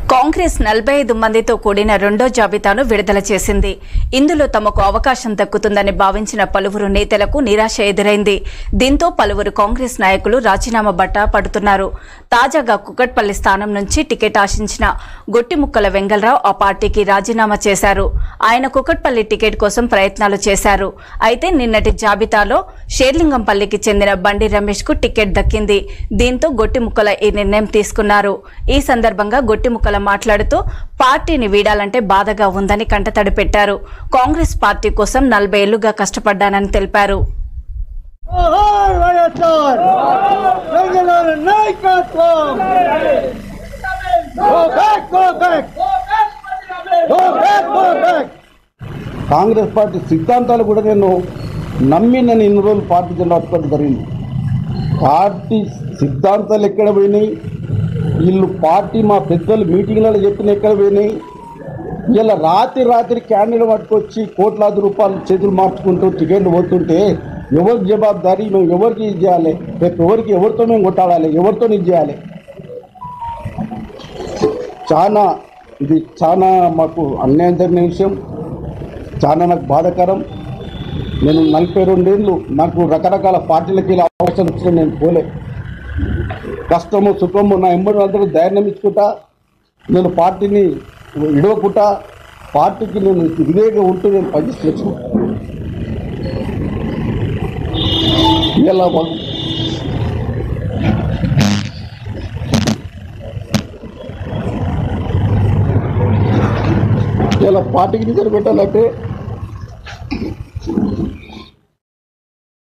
కాంగ్రెస్ నలభై ఐదు మందితో కూడిన రెండో జాబితాను విడుదల చేసింది ఇందులో తమకు అవకాశం దక్కుతుందని భావించిన పలువురు నేతలకు నిరాశ ఎదురైంది దీంతో పలువురు కాంగ్రెస్ నాయకులు రాజీనామా బట్ట పడుతున్నారు తాజాగా కుకట్పల్లి స్థానం నుంచి టికెట్ ఆశించిన గొట్టిముక్కల వెంగళరావు ఆ పార్టీకి రాజీనామా చేశారు ఆయన కుకట్పల్లి టికెట్ కోసం ప్రయత్నాలు చేశారు అయితే నిన్నటి జాబితాలో షేర్లింగంపల్లికి చెందిన బండి రమేష్ కు టికెట్ దక్కింది దీంతో గొట్టిముక్కల ఈ నిర్ణయం తీసుకున్నారు ఈ సందర్భంగా గొట్టిముక్కల మాట్లాడుతూ పార్టీని వీడాలంటే బాధగా ఉందని కంటతడి పెట్టారు కాంగ్రెస్ పార్టీ కోసం నలభై ఏళ్లుగా కష్టపడ్డానని తెలిపారు జోహార్ వైఎస్ఆర్ తెలంగాణ నాయకత్వం go back go back go back go back Congress party సిద్ధాంతాలు కూడా నేను నమ్మి నేను ఇన్ని రోజులు పార్టీ జెండా పట్టుకోవడం జరిగింది పార్టీ సిద్ధాంతాలు ఎక్కడ పోయినాయి వీళ్ళు పార్టీ మా పెద్దలు మీటింగ్లలో చెప్పిన ఎక్కడ పోయినాయి ఇలా రాత్రి రాత్రి క్యాండిల్ పట్టుకొచ్చి కోట్లాది రూపాయలు చేతులు మార్చుకుంటూ టికెట్లు పోతుంటే ఎవరికి జవాబారి మేము ఎవరికి ఇది చేయాలి రేపు ఎవరికి ఎవరితో మేము కొట్టాడాలి ఎవరితో ఇది చేయాలి చాలా ఇది చాలా మాకు అన్యాయం జరిగిన విషయం చాలా నాకు బాధాకరం నేను నలభై రెండేళ్ళు నాకు రకరకాల పార్టీలకి ఇలా అవసరం వచ్చిన నేను పోలే కష్టము సుఖము నా ఎంబడి అందరూ ధైర్యం ఇచ్చుకుంటా నేను పార్టీని విడవకుండా పార్టీకి నేను విధేయంగా ఉంటూ నేను పనిచేస్తూ ఇలా వాళ్ళు ఇలా పార్టీకి నిద్ర పెట్టాలంటే